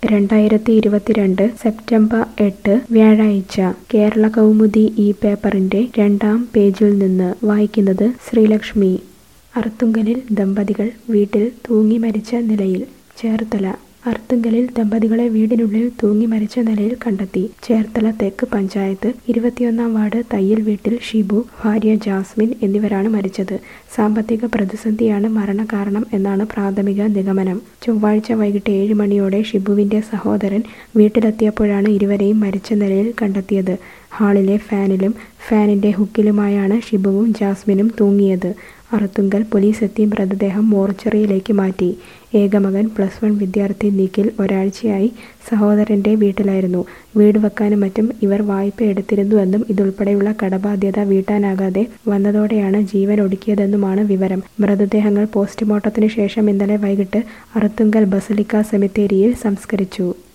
രണ്ടായിരത്തി ഇരുപത്തിരണ്ട് സെപ്റ്റംബർ എട്ട് വ്യാഴാഴ്ച കേരള കൗമുദി ഈ പേപ്പറിന്റെ രണ്ടാം പേജിൽ നിന്ന് വായിക്കുന്നത് ശ്രീലക്ഷ്മി അർത്തുങ്കലിൽ ദമ്പതികൾ വീട്ടിൽ തൂങ്ങി മരിച്ച നിലയിൽ ചേർത്തല അർത്തുങ്കലിൽ ദമ്പതികളെ വീടിനുള്ളിൽ തൂങ്ങി മരിച്ച നിലയിൽ കണ്ടെത്തി ചേർത്തല തെക്ക് പഞ്ചായത്ത് ഇരുപത്തിയൊന്നാം വാർഡ് തയ്യൽ വീട്ടിൽ ഷിബു ഭാര്യ ജാസ്മിൻ എന്നിവരാണ് മരിച്ചത് സാമ്പത്തിക പ്രതിസന്ധിയാണ് മരണകാരണം എന്നാണ് പ്രാഥമിക നിഗമനം ചൊവ്വാഴ്ച വൈകിട്ട് ഏഴ് മണിയോടെ ഷിബുവിന്റെ സഹോദരൻ വീട്ടിലെത്തിയപ്പോഴാണ് ഇരുവരെയും മരിച്ച നിലയിൽ കണ്ടെത്തിയത് ഹാളിലെ ഫാനിലും ഫാനിന്റെ ഹുക്കിലുമായാണ് ഷിബുവും ജാസ്മിനും തൂങ്ങിയത് അറുത്തുങ്കൽ പോലീസ് എത്തി മൃതദേഹം മോർച്ചറിയിലേക്ക് മാറ്റി ഏകമകൻ പ്ലസ് വൺ വിദ്യാർത്ഥി നിഖിൽ ഒരാഴ്ചയായി സഹോദരന്റെ വീട്ടിലായിരുന്നു വീട് വെക്കാനും മറ്റും ഇവർ വായ്പ എടുത്തിരുന്നുവെന്നും ഇതുൾപ്പെടെയുള്ള കടബാധ്യത വീട്ടാനാകാതെ വന്നതോടെയാണ് ജീവൻ ഒടുക്കിയതെന്നുമാണ് വിവരം മൃതദേഹങ്ങൾ പോസ്റ്റ്മോർട്ടത്തിനു ശേഷം ഇന്നലെ വൈകിട്ട് അറുത്തുങ്കൽ ബസലിക്ക സെമിത്തേരിയിൽ സംസ്കരിച്ചു